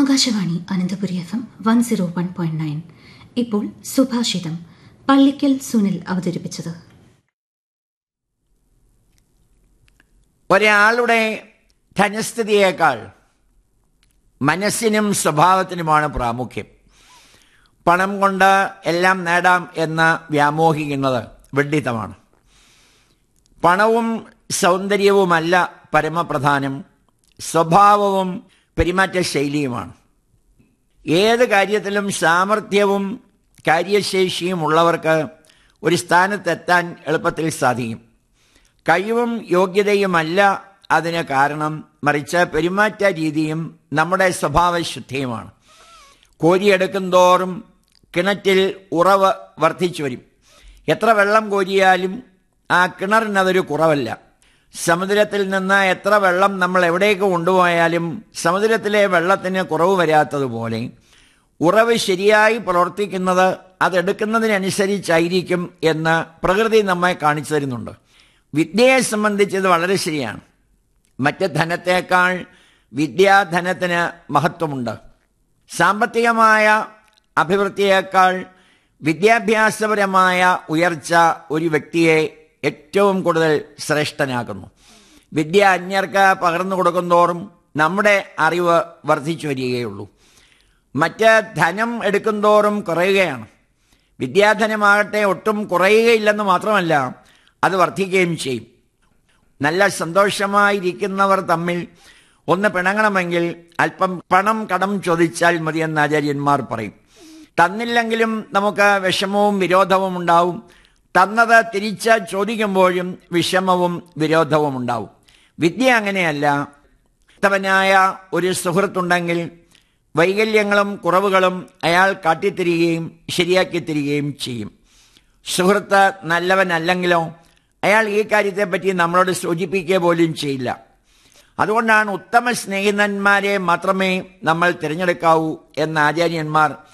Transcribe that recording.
Akashvani Ananthapuri F M one zero one point nine ഇപ്പോൾ സുഭാഷിതം പള്ളിക്കൽ സുനിൽ അവതരിപ്പിച്ചത് ഒരാളുടെ ധനസ്ഥിതിയേക്കാൾ മനസ്സിനും സ്വഭാവത്തിനുമാണ് പ്രാമുഖ്യം പണം കൊണ്ട് എല്ലാം നേടാം എന്ന് വ്യാമോഹിക്കുന്നത് വിഡ്ഢിത്തമാണ് പണവും സൗന്ദര്യവുമല്ല പരമപ്രധാനം സ്വഭാവവും പെരുമാറ്റ ശൈലിയുമാണ് ഏത് കാര്യത്തിലും സാമർഥ്യവും കാര്യശേഷിയും ഉള്ളവർക്ക് ഒരു സ്ഥാനത്തെത്താൻ എളുപ്പത്തിൽ സാധിക്കും കഴിവും യോഗ്യതയുമല്ല അതിന് കാരണം മറിച്ച് പെരുമാറ്റ രീതിയും നമ്മുടെ സ്വഭാവശുദ്ധിയുമാണ് കോരിയെടുക്കും തോറും കിണറ്റിൽ ഉറവ് വർദ്ധിച്ചു വരും എത്ര വെള്ളം കോരിയാലും ആ കിണറിനതൊരു കുറവല്ല സമുദ്രത്തിൽ നിന്ന് എത്ര വെള്ളം നമ്മൾ എവിടേക്ക് കൊണ്ടുപോയാലും സമുദ്രത്തിലെ വെള്ളത്തിന് കുറവ് വരാത്തതുപോലെ ഉറവ് ശരിയായി പ്രവർത്തിക്കുന്നത് അതെടുക്കുന്നതിനനുസരിച്ചായിരിക്കും എന്ന് പ്രകൃതി നമ്മെ കാണിച്ചു തരുന്നുണ്ട് വിദ്യയെ സംബന്ധിച്ച് ഇത് വളരെ ശരിയാണ് മറ്റ് ധനത്തേക്കാൾ വിദ്യാധനത്തിന് മഹത്വമുണ്ട് സാമ്പത്തികമായ അഭിവൃദ്ധിയേക്കാൾ വിദ്യാഭ്യാസപരമായ ഉയർച്ച ഒരു വ്യക്തിയെ ഏറ്റവും കൂടുതൽ ശ്രേഷ്ഠനാക്കുന്നു വിദ്യ അന്യർക്ക് പകർന്നു കൊടുക്കുന്തോറും നമ്മുടെ അറിവ് വർദ്ധിച്ചു വരികയുള്ളൂ മറ്റ് ധനം എടുക്കുന്തോറും കുറയുകയാണ് വിദ്യാധനമാകട്ടെ ഒട്ടും കുറയുകയില്ലെന്ന് മാത്രമല്ല അത് വർദ്ധിക്കുകയും ചെയ്യും നല്ല സന്തോഷമായിരിക്കുന്നവർ തമ്മിൽ ഒന്ന് പിണങ്ങണമെങ്കിൽ അല്പം പണം കടം ചോദിച്ചാൽ മതിയെന്ന് ആചാര്യന്മാർ പറയും തന്നില്ലെങ്കിലും നമുക്ക് വിഷമവും വിരോധവും ഉണ്ടാവും തന്നത് തിരിച്ച് ചോദിക്കുമ്പോഴും വിഷമവും വിരോധവും ഉണ്ടാവും വിദ്യ അങ്ങനെയല്ല ഉത്തമനായ ഒരു സുഹൃത്തുണ്ടെങ്കിൽ വൈകല്യങ്ങളും കുറവുകളും അയാൾ കാട്ടിത്തരികയും ശരിയാക്കി തരികയും ചെയ്യും സുഹൃത്ത് നല്ലവനല്ലെങ്കിലോ അയാൾ ഈ കാര്യത്തെപ്പറ്റി നമ്മളോട് സൂചിപ്പിക്കുക പോലും ചെയ്യില്ല അതുകൊണ്ടാണ് ഉത്തമ സ്നേഹിതന്മാരെ മാത്രമേ നമ്മൾ തിരഞ്ഞെടുക്കാവൂ എന്ന് ആചാര്യന്മാർ